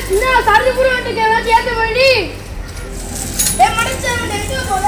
என்ன சரி புரியட்டுக்கு ஏதாச்சும் ஏத்த வழி ஏ மனுஷன் எங்க போல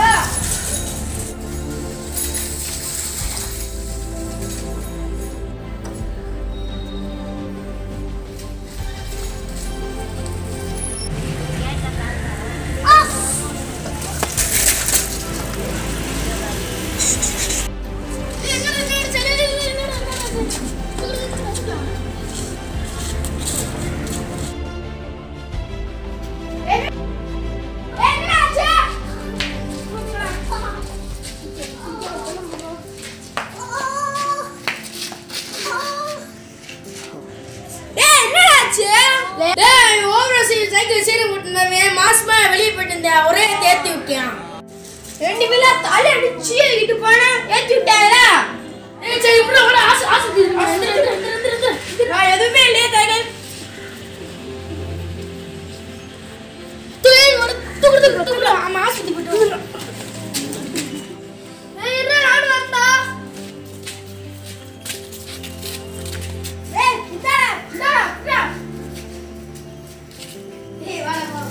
சைக்கிள் சீரை முட்டினவன் மாசமா வெளியே போயிட்டு இருந்தேன் ஒரே தேத்தி விட்டான் ரெண்டு விழா தலை அடிச்சு இட்டு போனா ஏத்தி விட்டாங்களா ஏய், சரி இப்படி கூட ஆசை ஆசை தீர்ந்து. வந்துரு, வந்துரு, வந்துரு, வந்துரு, வந்துரு. நான் எதுவுமே இல்லையே கைகள் தூக்கி ஒரு தூக்கு தூக்கு தூக்கு ஆமா ஆசை போயிட்டு வந்துடுறேன். ஏய், இருடா, நானும் வரட்டா? ஏய், இந்தாடா, இந்தாடா, இந்தா. ஏய், வாடா, வா.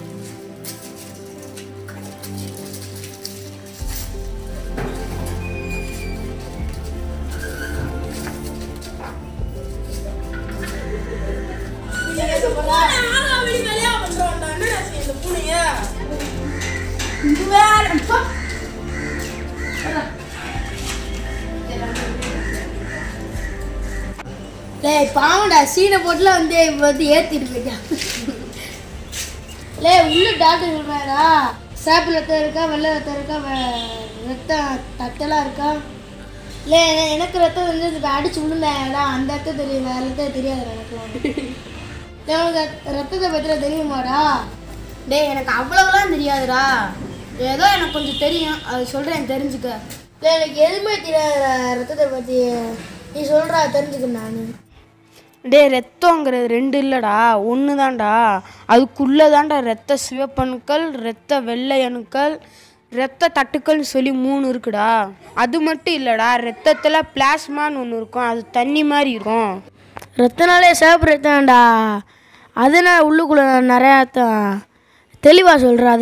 லேய் பாவண்டா சீனை போட்டுல வந்து இப்ப வந்து ஏத்திட்டு போயிட்டான் லே உள்ள டாக்டர் சொல்றாரா சேப்பு ரத்தம் இருக்கா வெள்ளை ரத்தம் இருக்கா வெ- ரத்தம் தட்டெல்லாம் இருக்கா லே என- எனக்கு ரத்தம் வந்து இதுக்கு அடிச்சு விழுந்தேன்டா அந்த ரத்தம் தெரியும் வேற ரத்தம் தெரியாது எனக்குலாம் லே உனக்கு ரத்தத்தை பத்திர தெரியுமாடா டேய் எனக்கு அவ்வளவுலாம் தெரியாதுடா ஏதோ எனக்கு கொஞ்சம் தெரியும் அது சொல்கிறேன் தெரிஞ்சுக்க லே எனக்கு எதுவுமே தெரியாதுடா ரத்தத்தை பத்தி நீ சொல்றா தெரிஞ்சுக்க நான் டேய் ரத்தங்கிறது ரெண்டு இல்லைடா ஒன்று தான்டா அதுக்குள்ளே தான்டா ரத்த சிவப்பணுக்கள் ரத்த வெள்ளை அணுக்கள் ரத்த தட்டுக்கள்னு சொல்லி மூணு இருக்குடா அது மட்டும் இல்லைடா ரத்தத்தில் பிளாஸ்மான்னு ஒன்று இருக்கும் அது தண்ணி மாதிரி இருக்கும் ரத்தனாலே சிவப்பு ரத்தம்டா அதனால உள்ளுக்குள்ள நிறையா ரத்தம் தெளிவாக சொல்கிறாத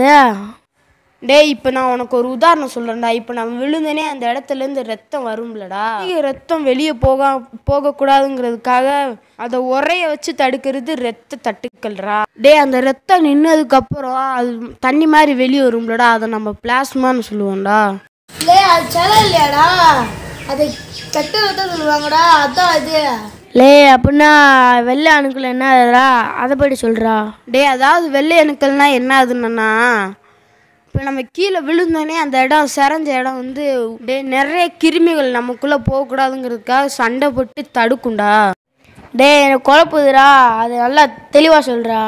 டேய் இப்போ நான் உனக்கு ஒரு உதாரணம் சொல்கிறேன்டா இப்போ நான் விழுந்தனே அந்த இடத்துலேருந்து ரத்தம் வரும்லடா ரத்தம் வெளியே போக போகக்கூடாதுங்கிறதுக்காக அதை உரைய வச்சு தடுக்கிறது ரத்த தட்டுக்கள்ரா டேய் அந்த ரத்தம் நின்னதுக்கப்புறம் அது தண்ணி மாதிரி வெளியே வரும்லடா அதை நம்ம பிளாஸ்மான்னு சொல்லுவோம்டா லே அது செல இல்லையாடா அது கெட்ட ரத்தம் சொல்லுவாங்கடா அதான் இது லே அப்படின்னா வெள்ளை அணுக்கள் என்ன அதுடா அதை பற்றி சொல்கிறா டேய் அதாவது வெள்ளை அணுக்கள்னா என்ன ஆகுதுன்னா இப்போ நம்ம கீழே விழுந்தோடனே அந்த இடம் செரஞ்ச இடம் வந்து டேய் நிறைய கிருமிகள் நமக்குள்ளே போகக்கூடாதுங்கிறதுக்காக சண்டை போட்டு தடுக்கும்டா டேய் எனக்கு குழப்புதுடா அது நல்லா தெளிவாக சொல்கிறா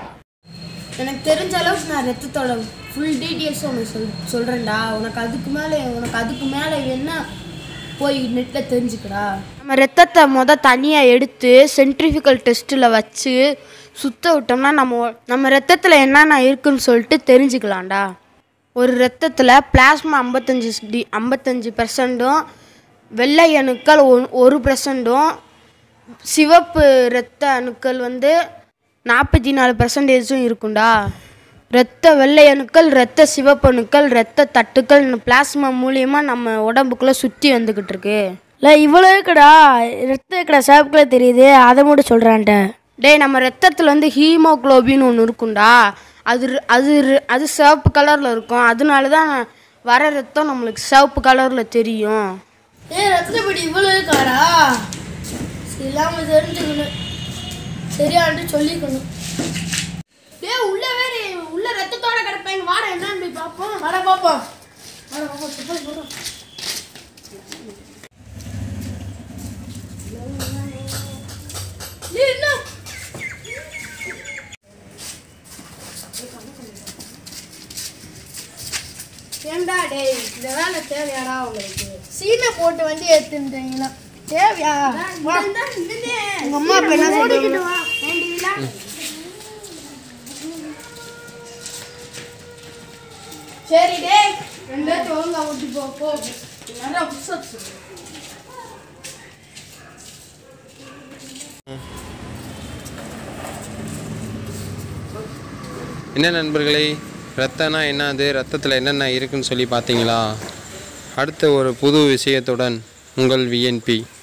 எனக்கு தெரிஞ்ச அளவுக்கு நான் ரத்தத்தோட ஃபுல் டீட்டெயில்ஸ் உனக்கு சொல் சொல்கிறேன்டா உனக்கு அதுக்கு மேலே உனக்கு அதுக்கு மேலே என்ன போய் நெட்டில் தெரிஞ்சுக்கடா நம்ம ரத்தத்தை மொதல் தனியாக எடுத்து சென்ட்ரிஃபிகல் டெஸ்ட்டில் வச்சு சுத்த விட்டோம்னா நம்ம உ- நம்ம ரத்தத்தில் என்னென்ன இருக்குன்னு சொல்லிட்டு தெரிஞ்சுக்கலாம்டா ஒரு ரத்தத்தில் பிளாஸ்மா ஐம்பத்தஞ்சு டி ஐம்பத்தஞ்சு பெர்சன்ட்டும் வெள்ளை அணுக்கள் ஒன்- ஒரு பெர்சன்ட்டும் சிவப்பு இரத்த அணுக்கள் வந்து நாற்பத்தி நாலு பர்சன்டேஜும் இருக்கும்டா இரத்த வெள்ளை அணுக்கள் இரத்த சிவப்பு அணுக்கள் இரத்த தட்டுக்கள் பிளாஸ்மா மூலியமாக நம்ம உடம்புக்குள்ளே சுற்றி வந்துக்கிட்டு இருக்கு இல்லை இவ்வளோ இருக்குடா ரத்தம் இருக்குடா சிவப்புக்குள்ள தெரியுது அதை மட்டும் சொல்கிறான்ட்ட டேய் நம்ம ரத்தத்தில் வந்து ஹீமோகுளோபின் ஒன்று இருக்கும்டா அது ரு- அது ரு- அது சிவப்பு கலரில் இருக்கும் அதனால தான் வர ரத்தம் நம்மளுக்கு சிவப்பு கலரில் தெரியும் ஏ ரத்தப்படி இவ்வளோ இருக்காடா இல்லாமல் தெரிஞ்சுக்கணும் சரியான்ட்டு சொல்லிக்கணும் டேய் உள்ள வேற உள்ள ரத்தத்தோட கிடப்பாங்க வாட என்னன்னு போய் பார்ப்போம் வர பாப்போம் வர பாப்போம் போய் போகிறோம் என்ன ஏண்டா டேய் இந்த வேலை தேவையாடா உங்களுக்கு சீனை போட்டு வண்டி எடுத்துட்டீங்களா தேவையா வா. உங்க அம்மா அப்ப என்ன சொல்றாங்க சரி டேய் ரெண்டாச்சும் ஒழுங்கா ஊட்டி போ போ நல்லா புதுசா என்ன நண்பர்களே ரத்தம்னா என்னது ரத்தத்தில் என்னென்ன இருக்குன்னு சொல்லி பார்த்தீங்களா அடுத்த ஒரு புது விஷயத்துடன் உங்கள் விஎன்பி